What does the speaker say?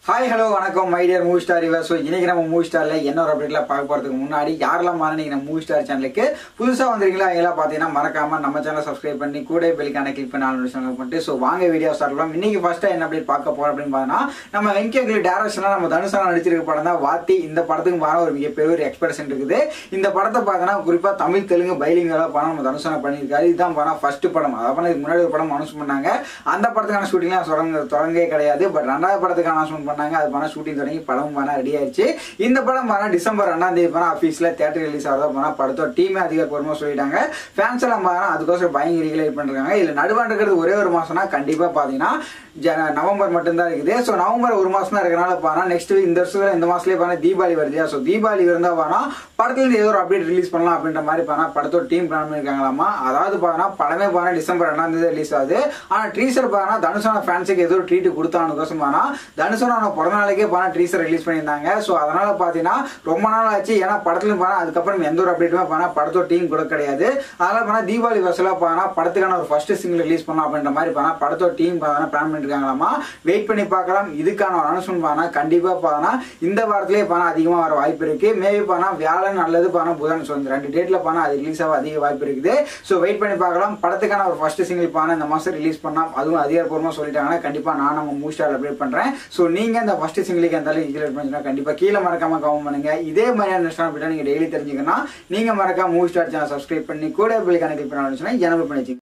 hi hello வணக்கம் my dear movie star இவர் so இன்னைக்கு நம்ம மூவி ஸ்டார்ல என்ன ஒரு அப்டேட்ல பார்க்க போறதுக்கு முன்னாடி யாரெல்லாம் மாதிரி நீங்க நம்ம மூவி ஸ்டார் சேனலுக்கு புதுசா வந்திருக்கீங்களா எல்லாம் பார்த்தீங்கன்னா மறக்காம நம்ம சேனல் சப்ஸ்கிரைப் பண்ணி கூட பெல்கான கிளிக் பண்ணி ஆல் நோட்டிஃபிகேஷன் பண்ணிட்டு ஸோ வாங்க வீடியோ ஸ்டார்ட் பண்ணலாம் இன்னைக்கு ஃபர்ஸ்ட் என்ன அப்டேட் பார்க்க போறோம் அப்படின்னு பார்த்தீங்கன்னா நம்ம வெங்கேகிரி டேரக்ஷனா நம்ம தனுஷா நடிச்சிருக்க படம் தான் வாத்தி இந்த படத்துக்கு பாரு ஒரு மிகப்பெரிய ஒரு எக்ஸ்பெக்டேஷன் இருக்குது இந்த படத்தை பார்த்தோன்னா குறிப்பா தமிழ் தெலுங்கு பைலிங்கலா படம் நம்ம தனுஷனா பண்ணியிருக்காரு இதுதான் படம் ஃபர்ஸ்ட் படம் அதாவது இதுக்கு முன்னாடி ஒரு படம் அனௌன்ஸ் பண்ணாங்க அந்த படத்துக்கான ஷூட்டிங்லாம் தொடங்க தொடங்கவே கிடையாது பட் ரெண்டாவது படத்துக்கு அனௌன்ஸ்மெண்ட் பண்ணாங்க அது படம் ஷூட்டிங் தொடங்கி படம் பணம் ரெடி ஆயிடுச்சு இந்த படம் பணம் டிசம்பர் ரெண்டாம் தேதி பணம் ஆஃபீஸில் தேட்டர் ரிலீஸ் ஆகிறதா பணம் படத்தோட டீமே அதிகாரப்பூர்வமாக சொல்லிட்டாங்க ஃபேன்ஸ் எல்லாம் பணம் அதுக்கோசரம் பயங்கர ரெகுலேட் பண்ணுறாங்க இதில் நடுவாண்டு இருக்கிறது ஒரே ஒரு மாசம்னா கண்டிப்பாக பார்த்தீங்கன்னா ஜன நவம்பர் மட்டும்தான் இருக்குது ஸோ நவம்பர் ஒரு மாசம் தான் இருக்கனால பானா நெக்ஸ்ட் வீக் இந்த வருஷத்துல இந்த மாசத்துலேயே பானா தீபாவளி வருது ஸோ தீபாவளி இருந்தா பானா படத்துல இருந்து ஏதோ ஒரு அப்டேட் ரிலீஸ் பண்ணலாம் அப்படின்ற மாதிரி பானா படத்தோட டீம் பிளான் பண்ணிருக்காங்களாமா அதாவது பானா படமே பானா டிசம்பர் ரெண்டாம் தேதி ரிலீஸ் ஆகுது ஆனா ட்ரீசர் பானா தனுஷான ஃபேன்ஸுக்கு ஏதோ ஒரு ட்ரீட் கொடுத்தானுக்கோசம் பானா தனுஷான பிறந்த நாளைக்கே பானா ட்ரீசர் ரிலீஸ் பண்ணியிருந்தாங்க ஸோ அதனால பாத்தீங்கன்னா ரொம்ப நாள் ஆச்சு ஏன்னா படத்துலயும் பானா அதுக்கப்புறம் எந்த ஒரு அப்டேட்டுமே பானா படத்தோட டீம் கூட கிடையாது அதனால பானா தீபாவளி வருஷத்துல பானா படத்துக்கான ஒரு ஃபர்ஸ்ட் சிங்கிள் ரிலீஸ் பண்ணலாம் அப்படின்ற மாதிரி பானா படத்தோட டீம் பானா பிளான் பண்ணிருக்காங்களாமா வெயிட் பண்ணி பார்க்கலாம் இதுக்கான ஒரு அனௌன்ஸ்மெண்ட் பானா கண்டிப்பா பானா இந்த வாரத்திலேயே பானா அதிகமா வர வாய்ப்பு இருக்கு மேபி பானா வியாழன் அல்லது பானா புதன் ஸோ இந்த ரெண்டு டேட்ல பானா அது ரிலீஸ் ஆக அதிக வாய்ப்பு இருக்குது ஸோ வெயிட் பண்ணி பார்க்கலாம் படத்துக்கான ஒரு ஃபர்ஸ்ட் சிங்கிள் பானா இந்த மாசம் ரிலீஸ் பண்ணா அதுவும் அதிகாரப்பூர்வமா சொல்லிட்டாங்கன்னா கண்டிப்பா நான் நம்ம மூவி ஸ்டார் அப்டேட் பண்றேன் ஸோ நீங்க இந்த ஃபர்ஸ்ட் சிங்கிளுக்கு எந்த அளவுக்கு கீழே பண்ணுங்க கண்டிப்பா கீழே மறக்காம கமெண்ட் பண்ணுங்க இதே மாதிரியான நியூஸ் அப்டேட் நீங்க டெய்லி தெரிஞ்சுக்கணும் நீங்க மறக்காம மூவி ஸ்டார் சேனல் சப்ஸ்கிரைப் பண்ணி கூட பில் கணக்கு பண்ணி எனக்கு பண்ணி